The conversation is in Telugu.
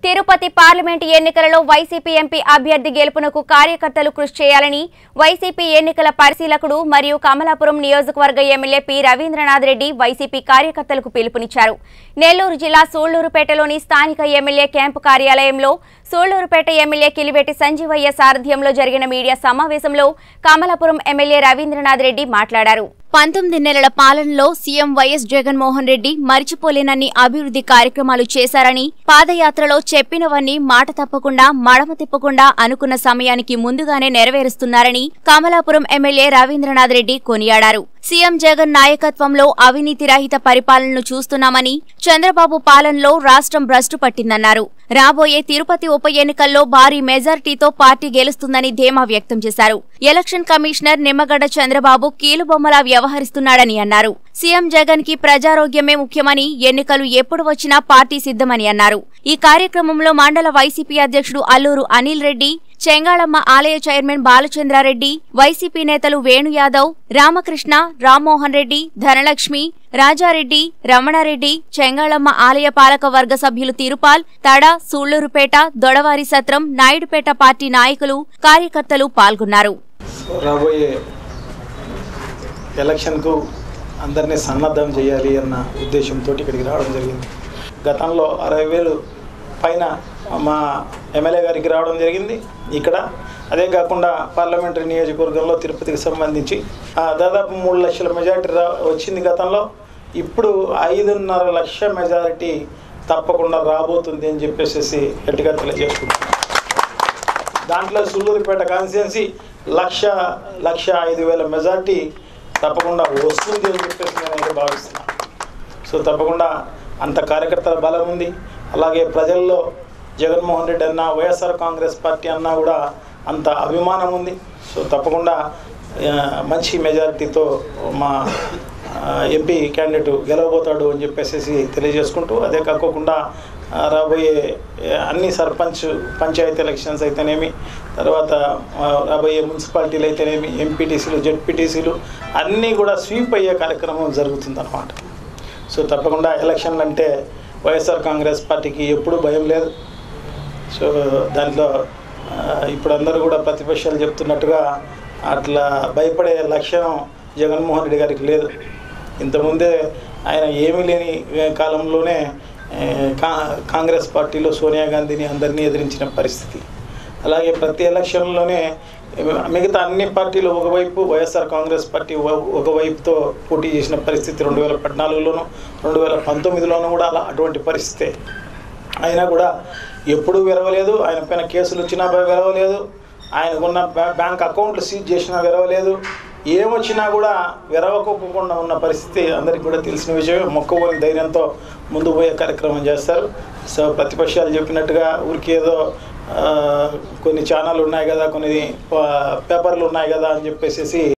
తిరుపతి పార్లమెంటు ఎన్నికలలో వైసీపీ ఎంపీ అభ్యర్థి గెలుపునకు కార్యకర్తలు కృషి చేయాలని వైసీపీ ఎన్నికల పరిశీలకుడు మరియు కమలాపురం నియోజకవర్గ MLA P Ravindranath Reddy YCP కార్యకర్తలకు పిలుపునిచ్చారు నెల్లూరు జిల్లా సూళ్లూరుపేటలోని స్థానిక ఎమ్మెల్యే క్యాంపు కార్యాలయంలో సూళ్లూరుపేట ఎమ్మెల్యే కిలివేటి సంజీవయ్య సారథ్యంలో జరిగిన మీడియా సమావేశంలో కమలాపురం ఎమ్మెల్యే రవీంద్రనాథ్ రెడ్డి మాట్లాడారు పంతొమ్మిది నెలల పాలనలో సీఎం వైఎస్ జగన్మోహన్ రెడ్డి మరిచిపోలేనన్ని అభివృద్ధి కార్యక్రమాలు చేశారని పాదయాత్రలో చెప్పినవన్నీ మాట తప్పకుండా మడమ తిప్పకుండా అనుకున్న సమయానికి ముందుగానే నెరవేరుస్తున్నారని కమలాపురం ఎమ్మెల్యే రవీంద్రనాథ్ రెడ్డి కొనియాడారు సీఎం జగన్ నాయకత్వంలో అవినీతి రహిత పరిపాలనను చూస్తున్నామని చంద్రబాబు పాలనలో రాష్ట్రం భ్రష్టు పట్టిందన్నారు రాబోయే తిరుపతి ఉప ఎన్నికల్లో భారీ మెజార్టీతో పార్టీ గెలుస్తుందని ధీమా వ్యక్తం చేశారు ఎలక్షన్ కమిషనర్ నిమ్మగడ్డ చంద్రబాబు కీలుబొమ్మలా వ్యవహరిస్తున్నాడని అన్నారు సీఎం జగన్ కి ప్రజారోగ్యమే ముఖ్యమని ఎన్నికలు ఎప్పుడు వచ్చినా పార్టీ సిద్ధమని అన్నారు ఈ కార్యక్రమంలో మండల వైసీపీ అధ్యక్షుడు అల్లూరు అనిల్ రెడ్డి చెంగాళమ్మ ఆలయ చైర్మన్ బాలచంద్రారెడ్డి వైసీపీ నేతలు వేణు యాదవ్ రామకృష్ణ రామ్మోహన్ రెడ్డి ధనలక్ష్మి రాజారెడ్డి రమణారెడ్డి చెంగాళమ్మ ఆలయ పాలక వర్గ సభ్యులు తిరుపాల్ తడ సూళ్లూరుపేట దొడవారి సత్రం నాయుడుపేట పార్టీ నాయకులు కార్యకర్తలు పాల్గొన్నారు రాబోయే ఎలక్షన్కు అందరినీ సన్నద్ధం చేయాలి అన్న ఉద్దేశంతో ఇక్కడికి రావడం జరిగింది గతంలో అరవై వేలు పైన మా ఎమ్మెల్యే గారికి రావడం జరిగింది ఇక్కడ అదే కాకుండా పార్లమెంటరీ నియోజకవర్గంలో తిరుపతికి సంబంధించి ఆ, దాదాపు మూడు లక్షల మెజారిటీ రా వచ్చింది గతంలో ఇప్పుడు ఐదున్నర లక్ష మెజారిటీ తప్పకుండా రాబోతుంది అని చెప్పేసి గట్టిగా తెలియజేసుకుంటున్నాం దాంట్లో సుల్లూరుపేట కాన్స్టిట్యున్సీ లక్ష లక్ష ఐదు వేల మెజార్టీ తప్పకుండా వస్తుంది అని చెప్పేసి నేనైతే భావిస్తున్నాను సో తప్పకుండా అంత కార్యకర్తల బలం ఉంది అలాగే ప్రజల్లో జగన్మోహన్ రెడ్డి అన్న వైఎస్ఆర్ కాంగ్రెస్ పార్టీ అన్నా కూడా అంత అభిమానం ఉంది సో తప్పకుండా ఆ, మంచి మెజారిటీతో మా ఆ, ఎంపీ క్యాండిడేట్ గెలవబోతాడు అని చెప్పేసి తెలియజేసుకుంటూ అదే కాకోకుండా ఆ, రాబోయే ఆ, అన్ని సర్పంచ్ పంచాయతీ ఎలక్షన్స్ అయితేనేమి తర్వాత ఆ, రాబోయే మున్సిపాలిటీలు అయితేనేమి ఎంపీటీసీలు జెడ్పీటీసీలు అన్నీ కూడా స్వీప్ అయ్యే కార్యక్రమం జరుగుతుందన్నమాట సో తప్పకుండా ఎలక్షన్లు అంటే వైఎస్ఆర్ కాంగ్రెస్ పార్టీకి ఎప్పుడూ భయం లేదు సో దాంట్లో ఆ, ఇప్పుడు అందరూ కూడా ప్రతిపక్షాలు చెప్తున్నట్టుగా అట్లా భయపడే లక్షణం జగన్మోహన్ రెడ్డి గారికి లేదు ఇంతకుముందే ఆయన ఏమీ లేని కాలంలోనే ఏ, కా కాంగ్రెస్ పార్టీలో సోనియా గాంధీని అందరినీ ఎదిరించిన పరిస్థితి అలాగే ప్రతి ఎలక్షన్లోనే మిగతా అన్ని పార్టీలు ఒకవైపు వైఎస్ఆర్ కాంగ్రెస్ పార్టీ ఒక- ఒకవైపుతో పోటీ చేసిన పరిస్థితి రెండు వేల పద్నాలుగులోను రెండు వేల పంతొమ్మిదిలోనూ కూడా అలా అటువంటి పరిస్థితే అయినా కూడా ఎప్పుడూ విరవలేదు ఆయన పైన కేసులు వచ్చినా విరవలేదు ఆయనకున్న బ్యా- బ్యాంక్ అకౌంట్లు సీజ్ చేసినా విరవలేదు ఏమొచ్చినా కూడా విరవకోకుండా ఉన్న పరిస్థితి అందరికీ కూడా తెలిసిన విషయమే మొక్కబోని ధైర్యంతో ముందు పోయే కార్యక్రమం చేస్తారు సో ప్రతిపక్షాలు చెప్పినట్టుగా ఊరికి ఏదో ఆ, కొన్ని ఛానళ్ళు ఉన్నాయి కదా కొన్ని ప- పేపర్లు ఉన్నాయి కదా అని చెప్పేసి